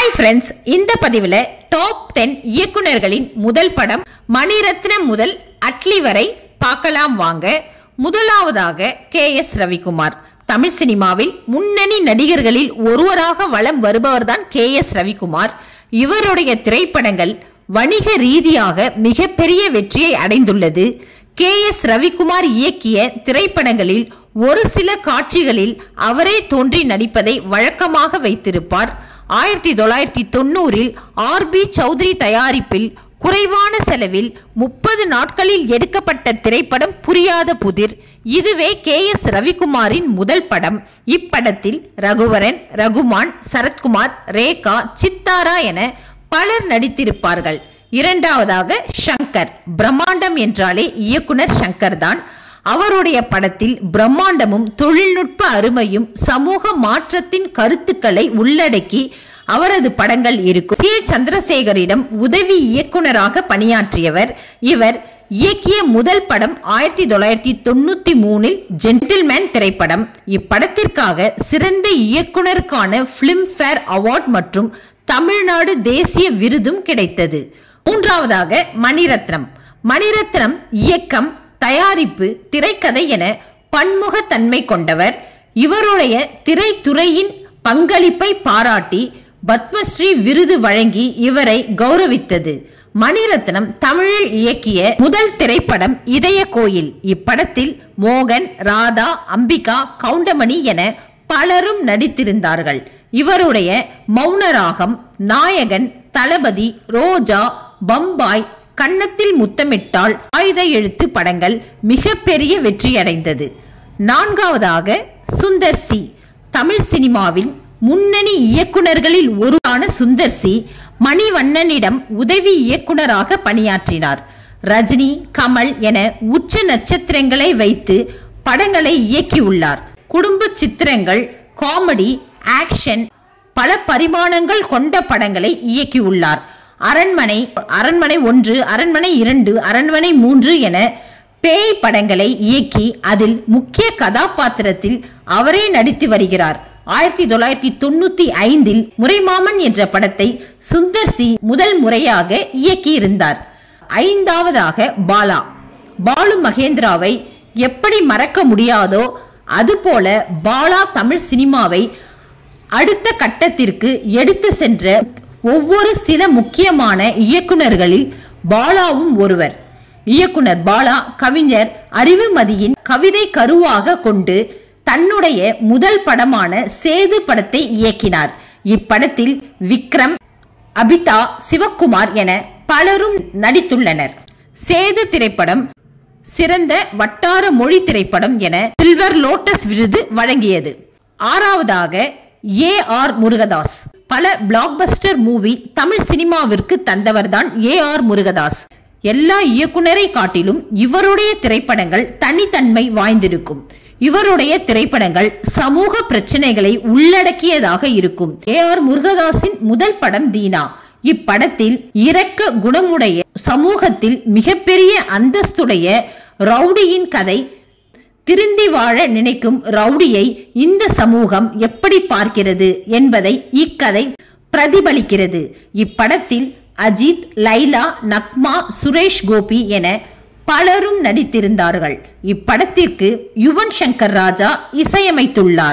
hi friends இந்த பதிவில் top ten இயக்குனர்களின் முதல் படம் மணிரத்னம் முதல் அட்லி வரை பார்க்கலாம் வாங்க முதலாவதாக கே எஸ் ரவிக்குமார் தமிழ் சினிமாவில் முன்னணி நடிகர்களில் ஒருவராக வலம் வருபவர்தான் கே எஸ் ரவிக்குமார் இவருடைய திரைப்படங்கள் வணிக ரீதியாக மிகப்பெரிய வெற்றியை அடைந்துள்ளது கே எஸ் ரவிக்குமார் இயக்கிய திரைப்படங்களில் ஒரு சில காட்சிகளில் அவரே தோன்றி நடிப்பதை வழக்கமாக வைத்திருப்பார் ஆயிரத்தி தொள்ளாயிரத்தி தொண்ணூறில் ஆர் பி சௌத்ரி தயாரிப்பில் குறைவான செலவில் முப்பது நாட்களில் எடுக்கப்பட்ட திரைப்படம் புரியாத புதிர் இதுவே கே எஸ் ரவிக்குமாரின் முதல் படம் இப்படத்தில் ரகுவரன் ரகுமான் சரத்குமார் ரேகா சித்தாரா என பலர் நடித்திருப்பார்கள் இரண்டாவதாக ஷங்கர் பிரம்மாண்டம் என்றாலே இயக்குனர் ஷங்கர் தான் அவருடைய படத்தில் பிரம்மாண்டமும் தொழில்நுட்ப அருமையும் சமூக மாற்றத்தின் கருத்துக்களை உள்ளடக்கி அவரது படங்கள் இருக்கும் சி சந்திரசேகரிடம் உதவி இயக்குனராக பணியாற்றியவர் இவர் இயக்கிய முதல் படம் ஆயிரத்தி தொள்ளாயிரத்தி தொண்ணூத்தி மூணில் ஜென்டில்மேன் திரைப்படம் இப்படத்திற்காக சிறந்த இயக்குனருக்கான பிலிம்ஃபேர் அவார்ட் மற்றும் தமிழ்நாடு தேசிய விருதும் கிடைத்தது மூன்றாவதாக மணிரத்னம் மணிரத்னம் இயக்கம் தயாரிப்பு திரைக்கதை என பன்முகத்தன்மை கொண்டவர் இவருடைய திரைத்துறையின் பங்களிப்பை பாராட்டி பத்மஸ்ரீ விருது வழங்கி இவரை கௌரவித்தது மணிரத்னம் தமிழில் இயக்கிய முதல் திரைப்படம் இதய கோயில் இப்படத்தில் மோகன் ராதா அம்பிகா கவுண்டமணி என பலரும் நடித்திருந்தார்கள் இவருடைய மௌனராகம் நாயகன் தளபதி ரோஜா பம்பாய் கன்னத்தில் முத்தமிட்டால் ஆயுத எழுத்து படங்கள் மிகப்பெரிய வெற்றியடைந்தது நான்காவதாக சுந்தர் சி தமிழ் சினிமாவில் முன்னணி இயக்குனர்களில் ஒருவரான சுந்தர் சி மணிவண்ணனிடம் உதவி இயக்குனராக பணியாற்றினார் ரஜினி கமல் என உச்ச நட்சத்திரங்களை வைத்து படங்களை இயக்கியுள்ளார் குடும்ப சித்திரங்கள் காமெடி ஆக்ஷன் பல பரிமாணங்கள் கொண்ட படங்களை இயக்கியுள்ளார் அரண்மனை அரண்மனை ஒன்று அரண்மனை இரண்டு அரண்மனை மூன்று என பேய் படங்களை இயக்கி அதில் முக்கிய கதாபாத்திரத்தில் அவரே நடித்து வருகிறார் ஆயிரத்தி தொள்ளாயிரத்தி தொண்ணூத்தி ஐந்தில் முறைமாமன் என்ற படத்தை சுந்தர் சி முதல் முறையாக இயக்கியிருந்தார் ஐந்தாவதாக பாலா பாலு மகேந்திராவை எப்படி மறக்க முடியாதோ அதுபோல பாலா தமிழ் சினிமாவை அடுத்த கட்டத்திற்கு எடுத்து சென்ற ஒவ்வொரு சில முக்கியமான இயக்குனர்களில் பாலாவும் ஒருவர் இயக்குனர் பாலா கவிஞர் அறிவுமதியின் கவிதை கருவாக கொண்டு தன்னுடைய முதல் படமான சேது படத்தை இயக்கினார் இப்படத்தில் விக்ரம் அபிதா சிவக்குமார் என பலரும் நடித்துள்ளனர் சேது திரைப்படம் சிறந்த வட்டார மொழி திரைப்படம் என சில்வர் லோட்டஸ் விருது வழங்கியது ஆறாவதாக ஏ ஆர் முருகதாஸ் பல பிளாக்பஸ்டர் மூவி தமிழ் சினிமாவிற்கு தந்தவர்தான் ஏ ஆர் முருகதாஸ் எல்லா இயக்குனரை காட்டிலும் இவருடைய திரைப்படங்கள் தனித்தன்மை வாய்ந்திருக்கும் இவருடைய திரைப்படங்கள் சமூக பிரச்சனைகளை உள்ளடக்கியதாக இருக்கும் ஏ ஆர் முருகதாஸின் முதல் படம் தீனா இப்படத்தில் இரக்க குணமுடைய சமூகத்தில் மிகப்பெரிய அந்தஸ்துடைய ரவுடியின் கதை திருந்தி வாழ நினைக்கும் ரவுடியை இந்த சமூகம் எப்படி பார்க்கிறது என்பதை இக்கதை பிரதிபலிக்கிறது இப்படத்தில் அஜித் லைலா நக்மா சுரேஷ் கோபி என பலரும் நடித்திருந்தார்கள் இப்படத்திற்கு யுவன் சங்கர் ராஜா இசையமைத்துள்ளார்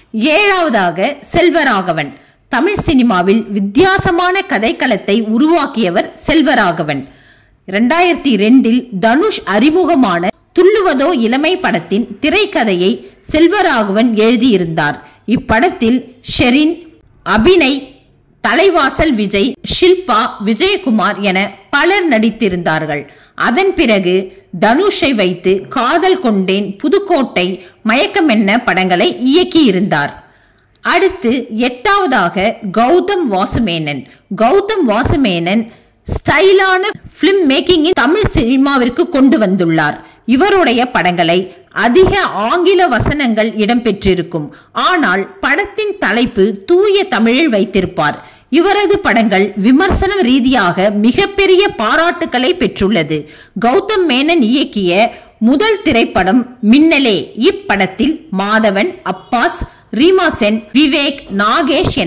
ஏழாவதாக செல்வராகவன் தமிழ் சினிமாவில் வித்தியாசமான கதைக்களத்தை உருவாக்கியவர் செல்வராகவன் இரண்டாயிரத்தி ரெண்டில் தனுஷ் அறிமுகமான துள்ளுவதோ இளமை படத்தின் திரைக்கதையை செல்வராகவன் எழுதியிருந்தார் இப்படத்தில் ஷெரின் அபிநய் தலைவாசல் விஜய் ஷில்பா விஜயகுமார் என பலர் நடித்திருந்தார்கள் அதன் பிறகு தனுஷை வைத்து காதல் கொண்டேன் புதுக்கோட்டை மயக்கமென்ன படங்களை இயக்கியிருந்தார் அடுத்து எட்டாவதாக கௌதம் வாசுமேனன் கௌதம் வாசுமேனன் ஸ்டைலான பிலிம் மேக்கிங்கின் தமிழ் சினிமாவிற்கு கொண்டு வந்துள்ளார் இவருடைய படங்களை அதிக ஆங்கில வசனங்கள் இடம்பெற்றிருக்கும் ஆனால் படத்தின் தலைப்பு தூய தமிழில் வைத்திருப்பார் இவரது படங்கள் விமர்சன ரீதியாக மிகப்பெரிய பாராட்டுக்களை பெற்றுள்ளது கௌதம் மேனன் இயக்கிய முதல் திரைப்படம் மின்னலே இப்படத்தில் மாதவன் அப்பாஸ் ரீமா சென் விவேக் நாகேஷ் என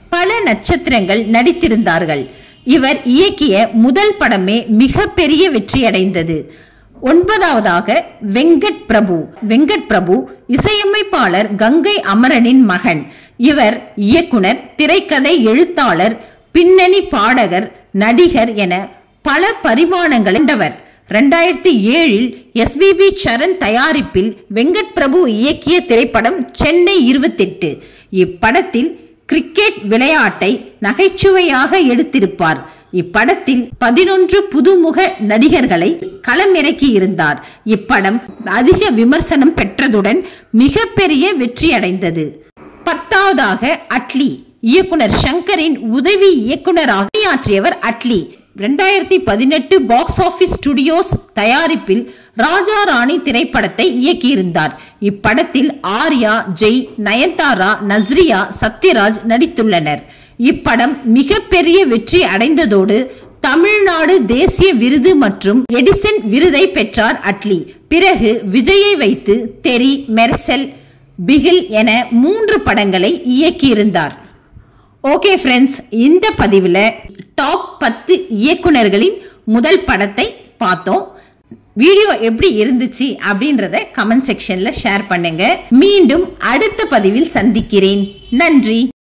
பல நட்சத்திரங்கள் நடித்திருந்தார்கள் இவர் இயக்கிய முதல் படமே மிகப்பெரிய வெற்றியடைந்தது ஒன்பதாவதாக வெங்கட் பிரபு வெங்கட் பிரபு இசையமைப்பாளர் கங்கை அமரனின் மகன் இவர் இயக்குனர் திரைக்கதை எழுத்தாளர் பின்னணி பாடகர் நடிகர் என பல பரிமாணங்களை கொண்டவர் ரெண்டாயிரத்தி ஏழில் எஸ்பிபி சரண் தயாரிப்பில் வெங்கட் பிரபு இயக்கிய திரைப்படம் சென்னை இருபத்தெட்டு இப்படத்தில் கிரிக்கெட் விளையாட்டை நகைச்சுவையாக எடுத்திருப்பார் இப்படத்தில் பதினொன்று புதுமுக நடிகர்களை களமிறக்கி இருந்தார் இப்படம் அதிக விமர்சனம் பெற்றதுடன் மிகப்பெரிய வெற்றியடைந்தது பத்தாவதாக அட்லி இயக்குனர் சங்கரின் உதவி இயக்குனராக பணியாற்றியவர் அட்லி ரெண்டாயிரத்தி பதினெட்டு பாக்ஸ் ஆபீஸ் ஸ்டுடியோஸ் தயாரிப்பில் ராஜா ராணி திரைப்படத்தை இயக்கியிருந்தார் இப்படத்தில் ஆர்யா ஜெய் நயன்தாரா நஸ்ரியா சத்யராஜ் நடித்துள்ளனர் இப்படம் மிகப்பெரிய வெற்றி அடைந்ததோடு தமிழ்நாடு தேசிய விருது மற்றும் எடிசன் விருதை பெற்றார் அட்லி பிறகு விஜயை வைத்து தெரி மெர்சல் பிகில் என மூன்று படங்களை இயக்கியிருந்தார் ஓகே ஃப்ரெண்ட்ஸ் இந்த பதிவில் டாப் பத்து இயக்குனர்களின் முதல் படத்தை பார்த்தோம் வீடியோ எப்படி இருந்துச்சு அப்படின்றத கமெண்ட் செக்ஷன்ல ஷேர் பண்ணுங்க மீண்டும் அடுத்த பதிவில் சந்திக்கிறேன் நன்றி